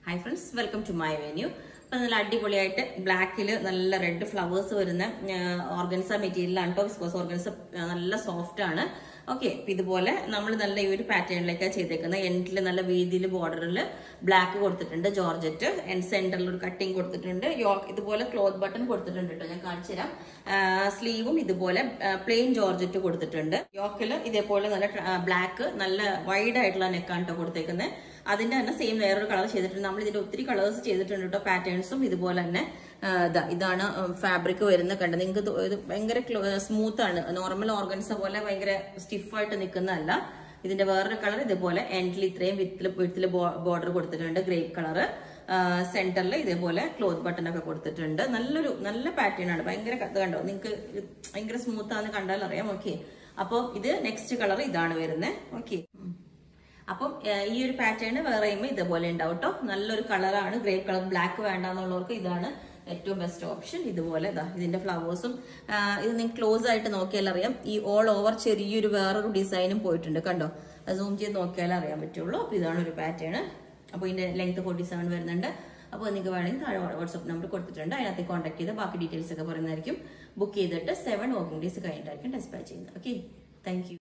hi friends welcome to my venue അപ്പം നല്ല അടിപൊളിയായിട്ട് ബ്ലാക്കിൽ നല്ല റെഡ് ഫ്ലവേഴ്സ് വരുന്ന ഓർഗൻസ മെറ്റീരിയലാണ് കേട്ടോ വിസ്കോസ് ഓർഗൻസ നല്ല സോഫ്റ്റ് ആണ് ഓക്കെ ഇതുപോലെ നമ്മൾ നല്ല ഈ ഒരു പാറ്റേണിലേക്കാണ് ചെയ്തേക്കുന്നത് എൻഡിൽ നല്ല വീതിയിൽ ബോർഡറിൽ ബ്ലാക്ക് കൊടുത്തിട്ടുണ്ട് ജോർജറ്റ് എൻഡ് സെന്ററിൽ ഒരു കട്ടിങ് കൊടുത്തിട്ടുണ്ട് യോക്ക് ഇതുപോലെ ക്ലോത്ത് ബട്ടൺ കൊടുത്തിട്ടുണ്ട് കേട്ടോ ഞാൻ കാണിച്ചു തരാം സ്ലീവും ഇതുപോലെ പ്ലെയിൻ ജോർജറ്റ് കൊടുത്തിട്ടുണ്ട് യോക്കിൽ ഇതേപോലെ നല്ല ബ്ലാക്ക് നല്ല വൈഡ് ആയിട്ടുള്ള നെക്കാണ് കേട്ടോ കൊടുത്തേക്കുന്നത് അതിന്റെ തന്നെ സെയിം വേറൊരു കളർ ചെയ്തിട്ടുണ്ട് നമ്മൾ ഇതിന്റെ ഒത്തിരി കളേഴ്സ് ചെയ്തിട്ടുണ്ട് കേട്ടോ പാറ്റേൺസും ഇതുപോലെ തന്നെ ആ, ഇതാ ഇതാണ് ഫാബ്രിക് വരുന്ന കണ്ടത് നിങ്ങൾക്ക് ഇത് ഇത് ഭയങ്കര സ്മൂത്ത് ആണ് നോർമൽ ഓർഗൻസ പോലെ ഭയങ്കര സ്റ്റിഫായിട്ട് നിൽക്കുന്നതല്ല ഇതിന്റെ വേറൊരു കളർ ഇതുപോലെ എൻഡിൽ ഇത്രയും വിത്തിൽ വിത്തിൽ ബോർഡർ കൊടുത്തിട്ടുണ്ട് ഗ്രേപ്പ് കളർ സെന്ററിൽ ഇതേപോലെ ക്ലോത്ത് ബട്ടൺ ഒക്കെ കൊടുത്തിട്ടുണ്ട് നല്ലൊരു നല്ല പാറ്റേൺ ആണ് ഭയങ്കര ഇത് കണ്ടോ നിങ്ങൾക്ക് ഭയങ്കര സ്മൂത്ത് ആണെന്ന് കണ്ടാൽ അറിയാം ഓക്കെ അപ്പോൾ ഇത് നെക്സ്റ്റ് കളർ ഇതാണ് വരുന്നത് ഓക്കെ അപ്പം ഏഹ്, ഈ ഒരു പാറ്റേൺ വേറെ ചെയ്യുമ്പോൾ ഇതുപോലെ ഉണ്ടാവും കേട്ടോ നല്ലൊരു കളറാണ് ഗ്രേപ്പ് കളർ ബ്ലാക്ക് വേണ്ടാന്നുള്ളവർക്ക് ഇതാണ് ഏറ്റവും ബെസ്റ്റ് ഓപ്ഷൻ ഇതുപോലെ ഇതാ ഇതിന്റെ ഫ്ലവേഴ്സും ഇത് നിങ്ങൾക്ക് ക്ലോസ് ആയിട്ട് നോക്കിയാൽ അറിയാം ഈ ഓൾ ഓവർ ചെറിയൊരു വേറൊരു ഡിസൈനും പോയിട്ടുണ്ട് കണ്ടോ സൂം ചെയ്ത് നോക്കിയാലേ അറിയാൻ പറ്റുള്ളൂ അപ്പോൾ ഇതാണ് ഒരു പാറ്റേൺ അപ്പോൾ ഇതിന്റെ ലെങ്ത് ഫോർട്ടി സെവൻ വരുന്നുണ്ട് അപ്പോൾ നിങ്ങൾക്ക് വേണമെങ്കിൽ താഴെ വാട്സ്ആപ്പ് നമ്പർ കൊടുത്തിട്ടുണ്ട് അതിനകത്ത് കോൺടാക്ട് ചെയ്ത് ബാക്കി ഡീറ്റെയിൽസ് ഒക്കെ പറയുന്നതായിരിക്കും ബുക്ക് ചെയ്തിട്ട് സെവൻ വർക്കിംഗ് ഡേയ്സ് കഴിഞ്ഞിട്ടായിരിക്കും ഡിസ്പാച്ച് ചെയ്യുന്നത് ഓക്കെ താങ്ക്